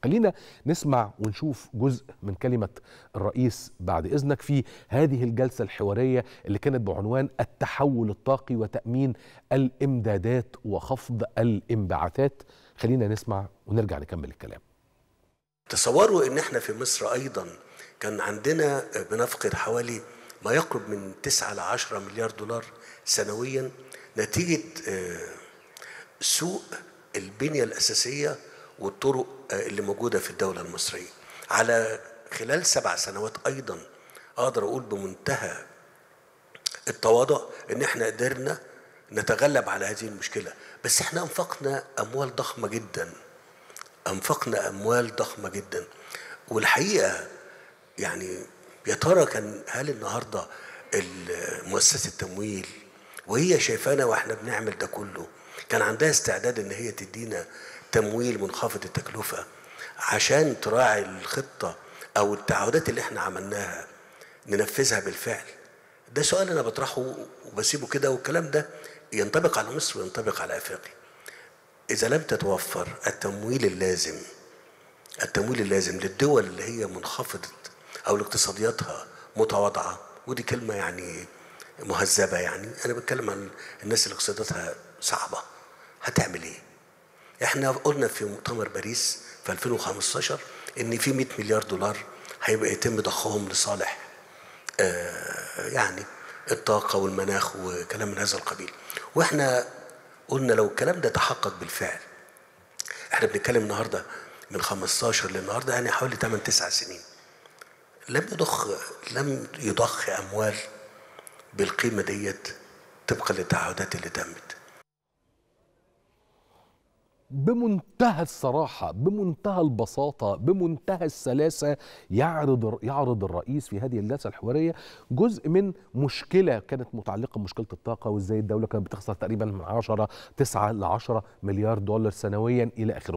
خلينا نسمع ونشوف جزء من كلمة الرئيس بعد إذنك في هذه الجلسة الحوارية اللي كانت بعنوان التحول الطاقي وتأمين الإمدادات وخفض الانبعاثات خلينا نسمع ونرجع نكمل الكلام تصوروا ان احنا في مصر ايضا كان عندنا بنفقد حوالي ما يقرب من 9 ل 10 مليار دولار سنويا نتيجه سوء البنيه الاساسيه والطرق اللي موجوده في الدوله المصريه. على خلال سبع سنوات ايضا اقدر اقول بمنتهى التواضع ان احنا قدرنا نتغلب على هذه المشكله، بس احنا انفقنا اموال ضخمه جدا. انفقنا اموال ضخمه جدا والحقيقه يعني يا ترى كان هل النهارده مؤسسه التمويل وهي شايفانا واحنا بنعمل ده كله كان عندها استعداد ان هي تدينا تمويل منخفض التكلفه عشان تراعي الخطه او التعهدات اللي احنا عملناها ننفذها بالفعل ده سؤال انا بطرحه وبسيبه كده والكلام ده ينطبق على مصر وينطبق على افريقيا إذا لم تتوفر التمويل اللازم التمويل اللازم للدول اللي هي منخفضة أو اقتصادياتها متواضعة ودي كلمة يعني مهذبة يعني أنا بتكلم عن الناس اللي اقتصاداتها صعبة هتعمل إيه؟ إحنا قلنا في مؤتمر باريس في 2015 إن في 100 مليار دولار هيبقى يتم ضخهم لصالح آه يعني الطاقة والمناخ وكلام من هذا القبيل وإحنا قلنا لو الكلام ده تحقق بالفعل احنا بنتكلم النهارده من 15 للنهارده يعني حوالي 8 9 سنين لم يضخ لم يضخ اموال بالقيمه ديت طبقا للتعهدات اللي تمت بمنتهى الصراحة بمنتهى البساطة بمنتهى السلاسة يعرض يعرض الرئيس في هذه الجلسة الحوارية جزء من مشكلة كانت متعلقة بمشكلة الطاقة وازاي الدولة كانت بتخسر تقريبا من 10 9 ل 10 مليار دولار سنويا إلى آخره